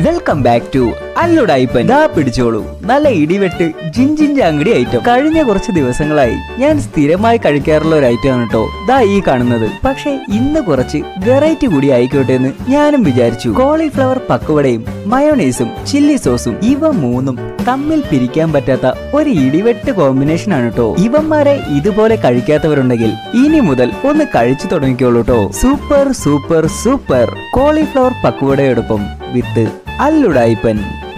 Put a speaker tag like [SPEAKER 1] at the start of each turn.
[SPEAKER 1] welcome back to അല്ലുടായിപ്പൻ ദാ പിടിച്ചോളൂ നല്ല ഇടിവെട്ട് ജിഞ്ചിഞ്ച അങ്കടി item കഴിഞ്ഞ കുറച്ച് ദിവസങ്ങളായി ഞാൻ സ്ഥിരമായി കഴിക്കാറുള്ള ഒരു ഐറ്റം ആണ് കേട്ടോ ദാ ഈ കാണുന്നത് പക്ഷേ ഇന്ന് കുറച്ച് വെറൈറ്റി കൂടി ആയിക്കോട്ടെ എന്ന് ഞാനും വിചാരിച്ചു കോളിഫ്ലവർ പക്കുവടയും മയോണൈസും ചില്ലി സോസും ഇവ മൂന്നും തമ്മിൽ പിരിക്കാൻ പറ്റാത്ത ഒരു ഇടിവെട്ട് കോമ്പിനേഷൻ ആണ് കേട്ടോ ഇവന്മാരെ ഇതുപോലെ കഴിക്കാത്തവരുണ്ടെങ്കിൽ ഇനി മുതൽ ഒന്ന് കഴിച്ചു തുടങ്ങിക്കോളൂ കേട്ടോ സൂപ്പർ സൂപ്പർ സൂപ്പർ കോളിഫ്ലവർ പക്കുവടയോടൊപ്പം വിത്ത് അല്ലുടായിപ്പൻ